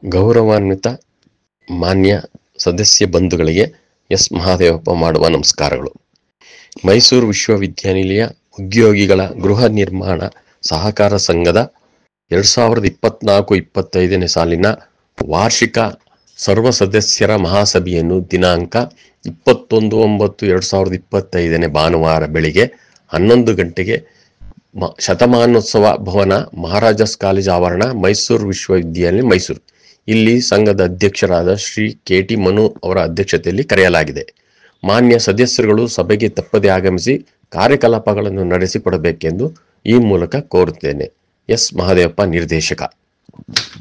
ಗೌರವಾನ್ವಿತ ಮಾನ್ಯ ಸದಸ್ಯ ಬಂಧುಗಳಿಗೆ ಎಸ್ ಮಹಾದೇವಪ್ಪ ಮಾಡುವ ನಮಸ್ಕಾರಗಳು ಮೈಸೂರು ವಿಶ್ವವಿದ್ಯಾನಿಲಯ ಉದ್ಯೋಗಿಗಳ ಗೃಹ ನಿರ್ಮಾಣ ಸಹಕಾರ ಸಂಘದ ಎರಡ್ ಸಾವಿರದ ಇಪ್ಪತ್ನಾಲ್ಕು ಇಪ್ಪತ್ತೈದನೇ ಸಾಲಿನ ವಾರ್ಷಿಕ ಸರ್ವ ಸದಸ್ಯರ ಮಹಾಸಭೆಯನ್ನು ದಿನಾಂಕ ಇಪ್ಪತ್ತೊಂದು ಒಂಬತ್ತು ಎರಡ್ ಸಾವಿರದ ಇಪ್ಪತ್ತೈದನೇ ಭಾನುವಾರ ಬೆಳಿಗ್ಗೆ ಹನ್ನೊಂದು ಗಂಟೆಗೆ ಮ- ಶತಮಾನೋತ್ಸವ ಭವನ ಮಹಾರಾಜಾಸ್ ಕಾಲೇಜ್ ಆವರಣ ಮೈಸೂರು ವಿಶ್ವವಿದ್ಯಾಲಯ ಮೈಸೂರು ಇಲ್ಲಿ ಸಂಘದ ಅಧ್ಯಕ್ಷರಾದ ಶ್ರೀ ಕೆ ಟಿ ಮನು ಅವರ ಅಧ್ಯಕ್ಷತೆಯಲ್ಲಿ ಕರೆಯಲಾಗಿದೆ ಮಾನ್ಯ ಸದಸ್ಯರುಗಳು ಸಭೆಗೆ ತಪ್ಪದೆ ಆಗಮಿಸಿ ಕಾರ್ಯಕಲಾಪಗಳನ್ನು ನಡೆಸಿಕೊಡಬೇಕೆಂದು ಈ ಮೂಲಕ ಕೋರುತ್ತೇನೆ ಎಸ್ ಮಹದೇವಪ್ಪ ನಿರ್ದೇಶಕ